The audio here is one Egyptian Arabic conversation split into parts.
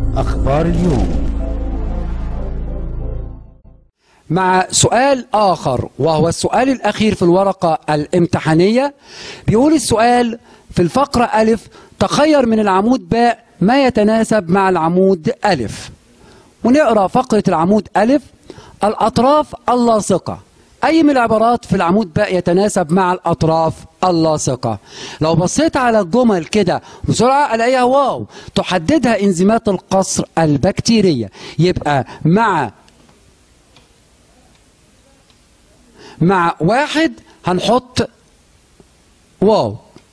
أخبار اليوم مع سؤال آخر وهو السؤال الأخير في الورقة الامتحانية بيقول السؤال في الفقرة ألف تخير من العمود باء ما يتناسب مع العمود ألف ونقرأ فقرة العمود ألف الأطراف اللاصقة أي من العبارات في العمود باء يتناسب مع الأطراف اللاصقة لو بصيت على الجمل كده بسرعة ألاقيها واو تحددها إنزيمات القصر البكتيرية يبقى مع مع واحد هنحط واو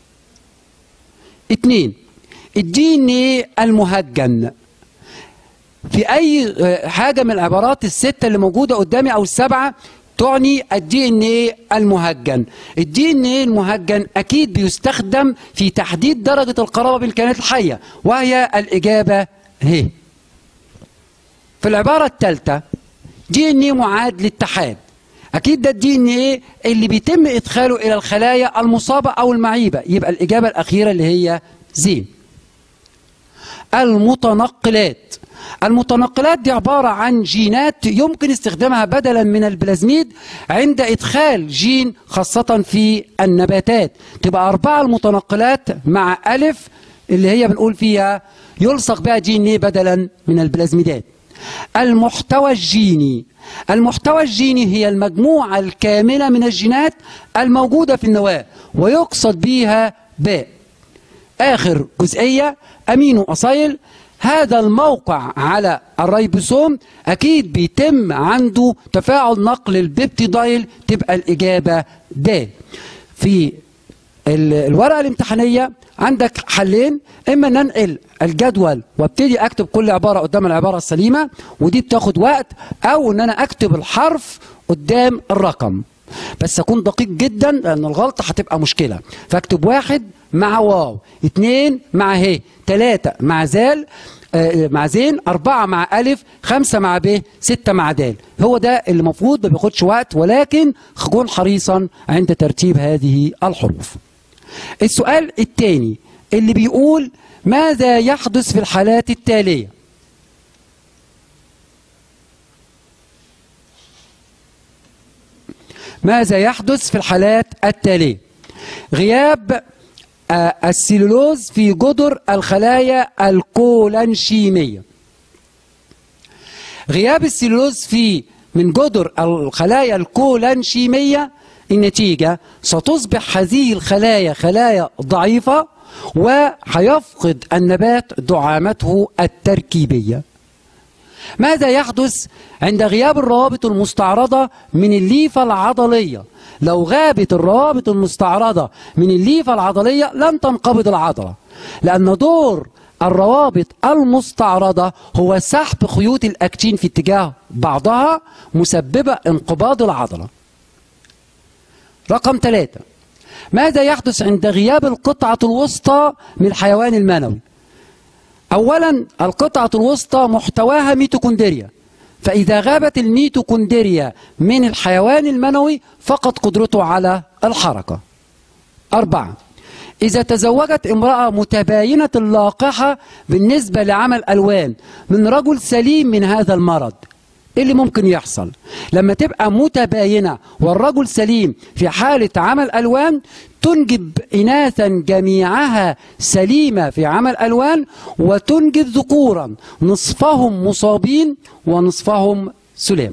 اتنين الدي ان ايه المهجن في اي حاجه من العبارات السته اللي موجوده قدامي او السبعه تعني الدي ان ايه المهجن الدي ان ايه المهجن اكيد بيستخدم في تحديد درجه القرابه بالكائنات الحيه وهي الاجابه هي في العباره الثالثه دي ان ايه معاد للاتحاد اكيد ده الدي ان ايه اللي بيتم ادخاله الى الخلايا المصابه او المعيبه يبقى الاجابه الاخيره اللي هي زين المتنقلات المتنقلات دي عبارة عن جينات يمكن استخدامها بدلا من البلازميد عند إدخال جين خاصة في النباتات تبقى أربعة المتنقلات مع ألف اللي هي بنقول فيها يلصق بها جين ايه بدلا من البلازميدات المحتوى الجيني المحتوى الجيني هي المجموعة الكاملة من الجينات الموجودة في النواة ويقصد بها باء آخر جزئية أمينو أصيل هذا الموقع على الريبوسوم أكيد بيتم عنده تفاعل نقل البيبتيدايل تبقى الإجابة د في الورقة الامتحانية عندك حلين إما ننقل الجدول وابتدي أكتب كل عبارة قدام العبارة السليمة ودي بتاخد وقت أو إن أنا أكتب الحرف قدام الرقم بس أكون دقيق جدا لأن الغلطة هتبقى مشكلة فاكتب واحد مع واو اتنين مع هي تلاتة مع زال آه مع زين أربعة مع ألف خمسة مع ب ستة مع دال هو ده اللي المفروض ما بياخدش وقت ولكن كن حريصا عند ترتيب هذه الحروف السؤال الثاني اللي بيقول ماذا يحدث في الحالات التالية ماذا يحدث في الحالات التالية غياب السلولوز في جدر الخلايا الكولانشيمية غياب السلولوز في من جدر الخلايا الكولانشيمية النتيجة ستصبح هذه الخلايا خلايا ضعيفة وهيفقد النبات دعامته التركيبية ماذا يحدث عند غياب الروابط المستعرضة من الليفة العضلية لو غابت الروابط المستعرضة من الليفة العضلية لن تنقبض العضلة لأن دور الروابط المستعرضة هو سحب خيوط الأكتين في اتجاه بعضها مسببة انقباض العضلة رقم ثلاثة ماذا يحدث عند غياب القطعة الوسطى من الحيوان المنوي أولا القطعة الوسطى محتواها ميتوكوندريا فإذا غابت الميتوكوندريا من الحيوان المنوي فقد قدرته على الحركة أربعة إذا تزوجت امرأة متباينة اللاقحة بالنسبة لعمل ألوان من رجل سليم من هذا المرض إيه اللي ممكن يحصل لما تبقى متباينة والرجل سليم في حالة عمل ألوان تنجب إناثا جميعها سليمة في عمل ألوان وتنجب ذكورا نصفهم مصابين ونصفهم سلام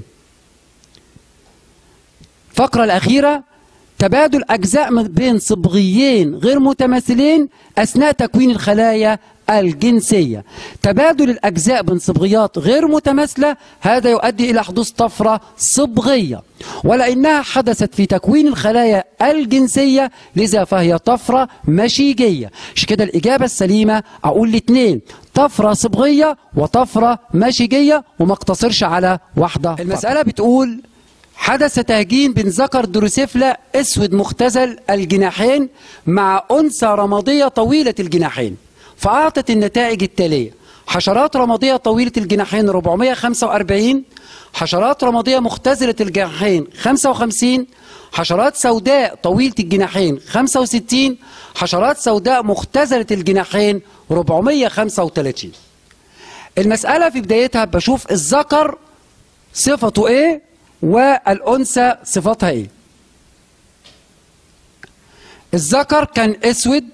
الفقرة الأخيرة تبادل أجزاء بين صبغيين غير متماثلين أثناء تكوين الخلايا الجنسية تبادل الأجزاء بين صبغيات غير متماثلة هذا يؤدي إلى حدوث طفرة صبغية ولأنها حدثت في تكوين الخلايا الجنسية لذا فهي طفرة مشيجية عشان كده الإجابة السليمة أقول الاثنين طفرة صبغية وطفرة مشيجية وما اقتصرش على واحدة المسألة بتقول حدث تهجين بين ذكر دروسيفلا اسود مختزل الجناحين مع انثى رماديه طويله الجناحين فاعطت النتائج التاليه حشرات رماديه طويله الجناحين 445 حشرات رماديه مختزله الجناحين 55 حشرات سوداء طويله الجناحين 65 حشرات سوداء مختزله الجناحين 435 المسألة في بدايتها بشوف الذكر صفته ايه والأنثى صفتها ايه الذكر كان اسود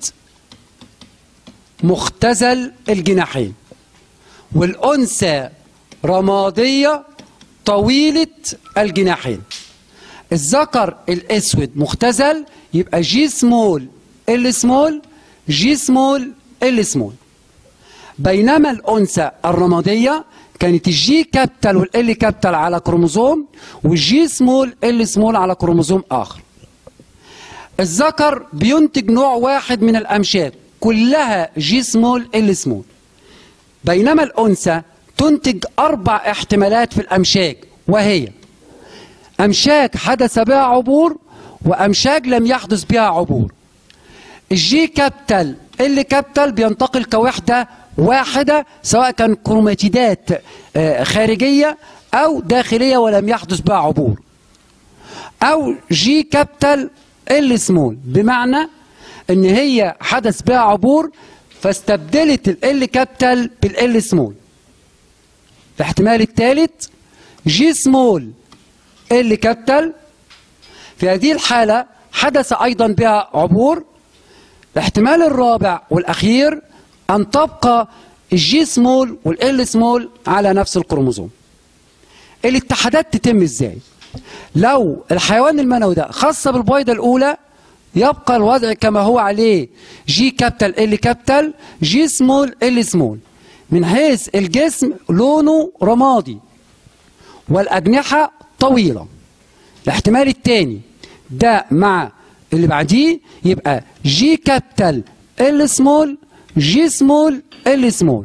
مختزل الجناحين والأنثى رمادية طويلة الجناحين الذكر الاسود مختزل يبقى جي سمول ال سمول جي سمول ال سمول بينما الانثى الرماديه كانت الجي كابيتال والال كابيتال على كروموزوم والجي سمول ال سمول على كروموزوم اخر الذكر بينتج نوع واحد من الامشاج كلها جي سمول ال سمول بينما الانثى تنتج اربع احتمالات في الامشاج وهي امشاج حدث بها عبور وامشاج لم يحدث بها عبور الجي كابيتال ال كابيتال بينتقل كوحده واحدة سواء كان كروماتيدات آه، خارجية أو داخلية ولم يحدث بها عبور أو جي كابيتال ال سمول بمعنى ان هي حدث بها عبور فاستبدلت ال كابيتال بالال سمول الاحتمال الثالث جي سمول ال كابيتال في هذه الحالة حدث أيضا بها عبور الاحتمال الرابع والأخير أن تبقى الجي سمول والال سمول على نفس الكروموزوم الاتحادات تتم ازاي لو الحيوان المنوي ده خاص بالبويضة الأولى يبقى الوضع كما هو عليه جي كابيتال ال كابيتال جي سمول ال سمول من حيث الجسم لونه رمادي والأجنحة طويلة الاحتمال الثاني ده مع اللي بعديه يبقى جي كابيتال ال سمول جي سمول ال سمول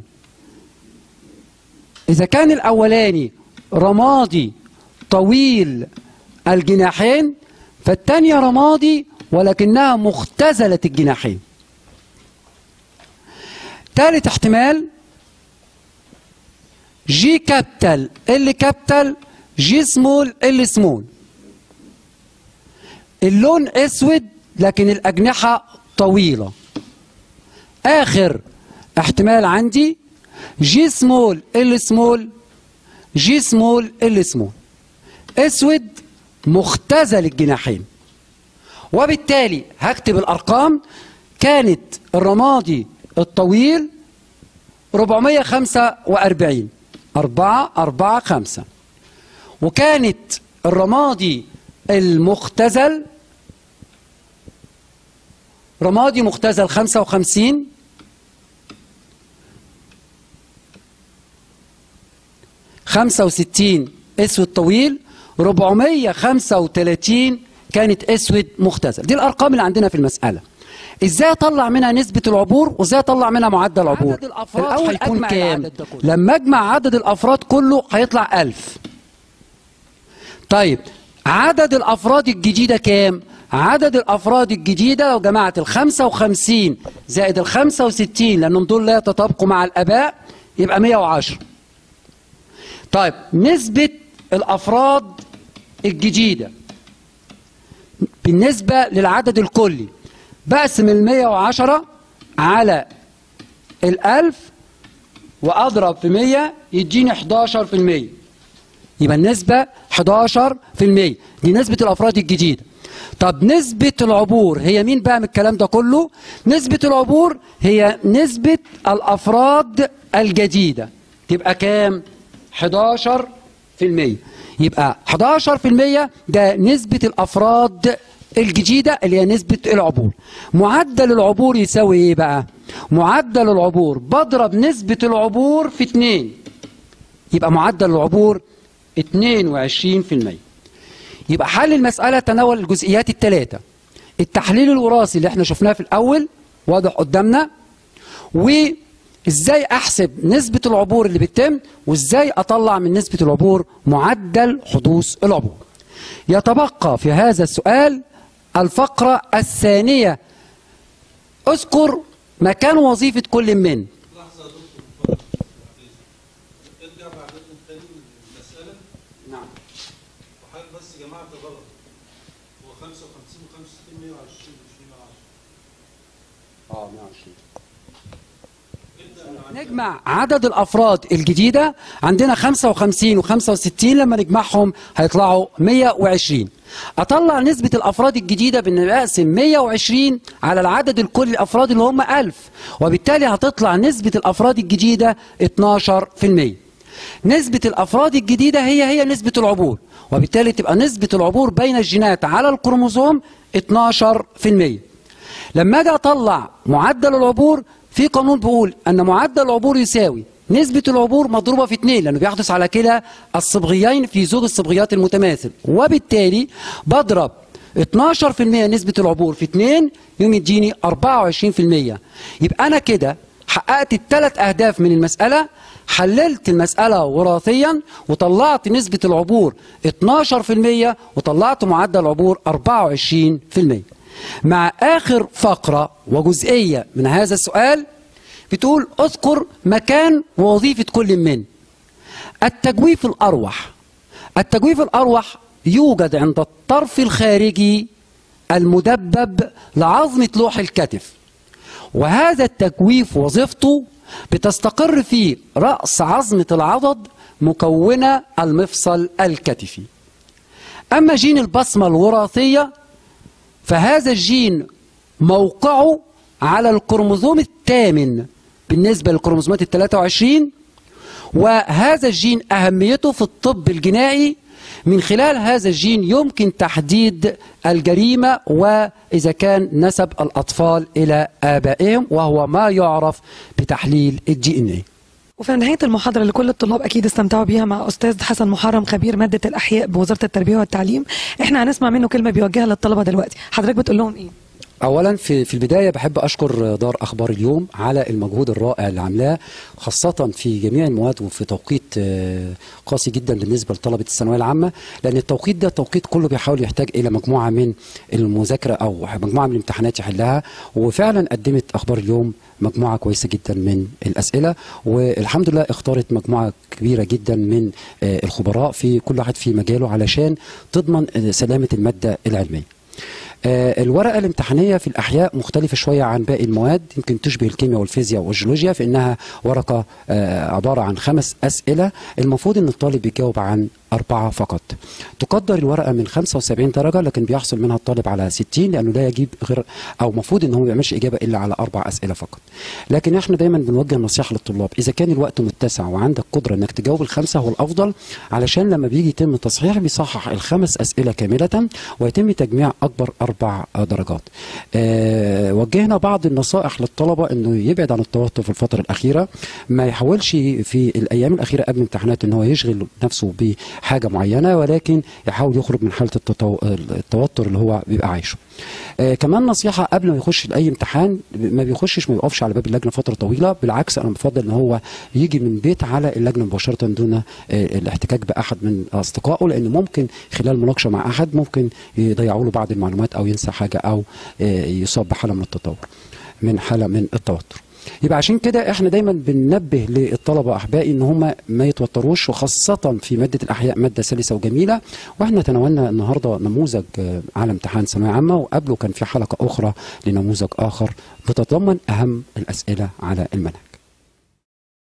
إذا كان الأولاني رمادي طويل الجناحين فالثانية رمادي ولكنها مختزلة الجناحين ثالث احتمال جي كابيتال ال كابيتال جي سمول ال سمول اللون اسود لكن الاجنحه طويله اخر احتمال عندي جي سمول ال سمول جي سمول ال سمول اسود مختزل الجناحين وبالتالي هكتب الارقام كانت الرمادي الطويل 445 4 4 5 وكانت الرمادي المختزل رمادي مختزل 55 65 اسود طويل 435 كانت اسود مختزل دي الارقام اللي عندنا في المساله ازاي اطلع منها نسبة العبور وازاي اطلع منها معدل العبور عدد الأفراد الاول هيكون هيجمع كام العدد ده كله. لما اجمع عدد الافراد كله هيطلع 1000 طيب عدد الافراد الجديدة كام عدد الافراد الجديدة لو جمعت ال 55 زائد ال 65 لانهم دول لا يتطابقوا مع الاباء يبقى 110 طيب نسبة الافراد الجديدة بالنسبة للعدد الكلي بقسم ال 110 على الألف وأضرب في 100 يديني 11% يبقى النسبة 11% دي نسبة الأفراد الجديدة طب نسبة العبور هي مين بقى من الكلام ده كله نسبة العبور هي نسبة الأفراد الجديدة تبقى كام 11% يبقى 11% ده نسبة الأفراد الجديدة اللي هي نسبة العبور معدل العبور يساوي ايه بقى معدل العبور بضرب نسبة العبور في 2 يبقى معدل العبور 22% يبقى حل المسألة تناول الجزئيات الثلاثة التحليل الوراثي اللي احنا شفناه في الأول واضح قدامنا وازاي احسب نسبة العبور اللي بتتم وازاي اطلع من نسبة العبور معدل حدوث العبور يتبقى في هذا السؤال الفقرة الثانية اذكر مكان وظيفة كل من لحظة يا دكتور ارجع بعد اذنك تاني للمسألة نعم وحضرتك بس جمعت غلط هو 55 و 65 120 مش 110 اه 120 نجمع عدد الافراد الجديده عندنا 55 و65 لما نجمعهم هيطلعوا 120 اطلع نسبه الافراد الجديده بان اقسم 120 على العدد الكلي الافراد اللي هم 1000 وبالتالي هتطلع نسبه الافراد الجديده 12% نسبه الافراد الجديده هي هي نسبه العبور وبالتالي تبقى نسبه العبور بين الجينات على الكروموزوم 12% لما اجي اطلع معدل العبور في قانون بيقول ان معدل العبور يساوي نسبة العبور مضروبة في اثنين لأنه بيحدث على كلا الصبغيين في زوج الصبغيات المتماثل وبالتالي بضرب 12% نسبة العبور في 2 يوم يديني 24% يبقى أنا كده حققت الثلاث أهداف من المسألة حللت المسألة وراثيا وطلعت نسبة العبور 12% وطلعت معدل العبور 24% مع آخر فقرة وجزئية من هذا السؤال بتقول اذكر مكان ووظيفة كل من التجويف الأروح التجويف الأروح يوجد عند الطرف الخارجي المدبب لعظمة لوح الكتف وهذا التجويف وظيفته بتستقر في رأس عظمة العضد مكونة المفصل الكتفي أما جين البصمة الوراثية فهذا الجين موقعه على الكروموزوم الثامن بالنسبة للكروموزومات ال 23 وهذا الجين أهميته في الطب الجنائي من خلال هذا الجين يمكن تحديد الجريمة وإذا كان نسب الأطفال إلى آبائهم وهو ما يعرف بتحليل الدي ان اي وفي نهاية المحاضرة اللي كل الطلاب أكيد استمتعوا بيها مع أستاذ حسن محرم خبير مادة الأحياء بوزارة التربية والتعليم إحنا هنسمع منه كلمة بيوجهها للطلبة دلوقتي حضرتك بتقول لهم إيه؟ اولا في في البدايه بحب اشكر دار اخبار اليوم على المجهود الرائع اللي عاملاه خاصه في جميع المواد وفي توقيت آه، قاسي جدا بالنسبه لطلبه الثانويه العامه لان التوقيت ده توقيت كله بيحاول يحتاج الى مجموعه من المذاكره او مجموعه من الامتحانات يحلها وفعلا قدمت اخبار اليوم مجموعه كويسه جدا من الاسئله والحمد لله اختارت مجموعه كبيره جدا من آه، الخبراء في كل واحد في مجاله علشان تضمن آه، سلامه الماده العلميه آه، الورقة الامتحانية في الأحياء مختلفة شوية عن باقي المواد يمكن تشبه الكيمياء والفيزياء والجيولوجيا في أنها ورقة آه، عبارة عن خمس أسئلة المفروض أن الطالب بيجاوب عن أربعة فقط تقدر الورقة من 75 درجة لكن بيحصل منها الطالب على 60 لأنه لا يجيب غير أو المفروض أنه ما يعملش إجابة إلا على أربع أسئلة فقط لكن إحنا دايما بنوجه نصيحة للطلاب إذا كان الوقت متسع وعندك قدرة أنك تجاوب الخمسة هو الأفضل علشان لما بيجي يتم التصحيح بيصحح الخمس أسئلة كاملة ويتم تجميع أكبر أربع درجات آه وجهنا بعض النصائح للطلبة أنه يبعد عن التوتر في الفترة الأخيرة ما يحاولش في الأيام الأخيرة قبل الامتحانات أنه يشغل نفسه بحاجة معينة ولكن يحاول يخرج من حالة التطو... التوتر اللي هو بيبقى عايشه آه كمان نصيحة قبل ما يخش أي امتحان ما بيخشش ما يقفش على باب اللجنة فترة طويلة بالعكس أنا بفضل أن هو يجي من بيت على اللجنة مباشرة دون آه الاحتكاك بأحد من أصدقائه لأن ممكن خلال مناقشة مع أحد ممكن يضيعوا له بعض المعلومات أو ينسى حاجة أو آه يصاب بحالة من التطور من حالة من التوتر يبقى عشان كده احنا دايما بننبه للطلبه احبائي ان هم ما يتوتروش وخاصه في ماده الاحياء ماده سلسه وجميله واحنا تناولنا النهارده نموذج آه، على امتحان ثانويه عامه وقبله كان في حلقه اخرى لنموذج اخر بتتضمن اهم الاسئله على المنهج